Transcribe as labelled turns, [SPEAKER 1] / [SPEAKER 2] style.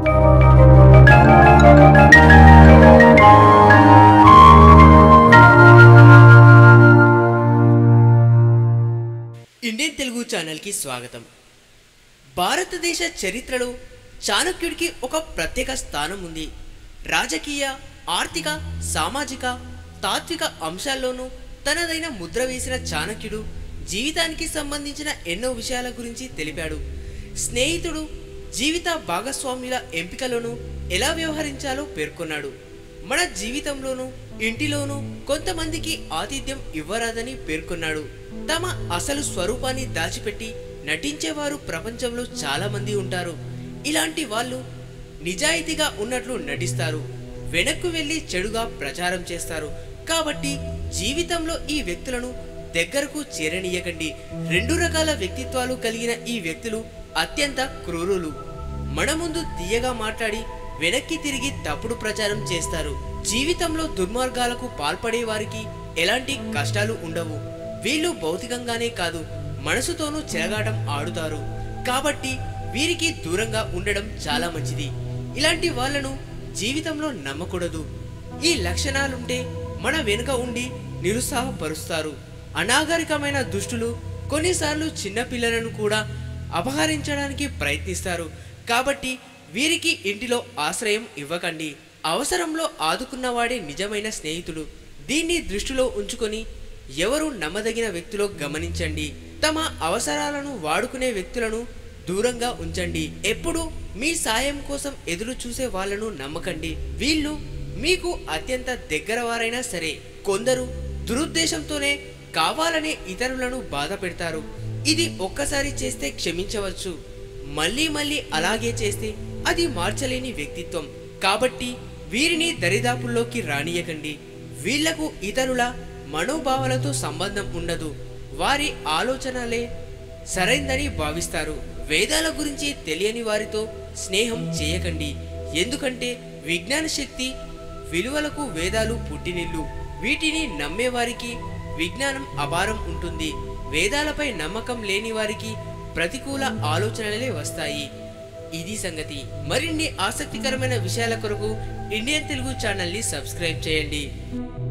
[SPEAKER 1] Indian Telugu ఛానల్కి స్వాగతం భారతదేశ చరిత్రలో చాణక్యుడికి ఒక ప్రత్యేక స్థానం ఉంది రాజకీయ ఆర్థిక సామాజిక తాత్విక అంశాల్లోనూ తనదైన ముద్ర వేసిన చాణక్యుడు జీవితానికి సంబంధించిన ఎన్నో విషయాల గురించి తెలిపాడు స్నేహితుడు జీవిత భాగస్వామ్యుల ఎంపికలోనూ ఎలా వ్యవహరించాలో పేర్కొన్నాడు మన జీవితంలోనూ ఇంటిలోనూ కొంతమందికి ఆతిథ్యం ఇవ్వరాదని పేర్కొన్నాడు తమ అసలు స్వరూపాన్ని దాచిపెట్టి నటించేవారు ప్రపంచంలో చాలా మంది ఉంటారు ఇలాంటి వాళ్ళు నిజాయితీగా ఉన్నట్లు నటిస్తారు వెనక్కు వెళ్ళి చెడుగా ప్రచారం చేస్తారు కాబట్టి జీవితంలో ఈ వ్యక్తులను దగ్గరకు చేరనీయకండి రెండు రకాల వ్యక్తిత్వాలు కలిగిన ఈ వ్యక్తులు అత్యంత క్రూరులు మన ముందు తీయగా మాట్లాడి వెనక్కి తిరిగి తప్పుడు ప్రచారం చేస్తారు జీవితంలో దుర్మార్గాలకు పాల్పడే వారికి ఎలాంటి కష్టాలు ఉండవు వీళ్ళు భౌతికంగానే కాదు మనసుతోనూ చెలగాటం ఆడుతారు కాబట్టి వీరికి దూరంగా ఉండడం చాలా మంచిది ఇలాంటి వాళ్ళను జీవితంలో నమ్మకూడదు ఈ లక్షణాలుంటే మన వెనుక ఉండి నిరుత్సాహపరుస్తారు అనాగరికమైన దుష్టులు కొన్నిసార్లు చిన్నపిల్లలను కూడా అపహరించడానికి ప్రయత్నిస్తారు కాబట్టి వీరికి ఇంటిలో ఆశ్రయం ఇవ్వకండి అవసరంలో ఆదుకున్నవాడే నిజమైన స్నేహితుడు దీన్ని దృష్టిలో ఉంచుకొని ఎవరు నమ్మదగిన వ్యక్తులో గమనించండి తమ అవసరాలను వాడుకునే వ్యక్తులను దూరంగా ఉంచండి ఎప్పుడు మీ సాయం కోసం ఎదురు చూసే వాళ్ళను నమ్మకండి వీళ్ళు మీకు అత్యంత దగ్గర వారైనా సరే కొందరు దురుద్దేశంతోనే కావాలనే ఇతరులను బాధ పెడతారు ఇది ఒక్కసారి చేస్తే క్షమించవచ్చు మళ్ళీ మళ్ళీ అలాగే చేస్తే అది మార్చలేని వ్యక్తిత్వం కాబట్టి వీరిని దరిదాపుల్లోకి రానియకండి వీళ్లకు ఇతరుల మనోభావాలతో సంబంధం ఉండదు వారి ఆలోచనలే సరైందని భావిస్తారు వేదాల గురించి తెలియని వారితో స్నేహం చేయకండి ఎందుకంటే విజ్ఞాన శక్తి విలువలకు వేదాలు పుట్టినిల్లు వీటిని నమ్మేవారికి విజ్ఞానం అపారం ఉంటుంది వేదాలపై నమ్మకం లేని వారికి ప్రతికూల ఆలోచనలే వస్తాయి ఇది సంగతి మరిన్ని ఆసక్తికరమైన విషయాల కొరకు ఇండియన్ తెలుగు ఛానల్ని సబ్స్క్రైబ్ చేయండి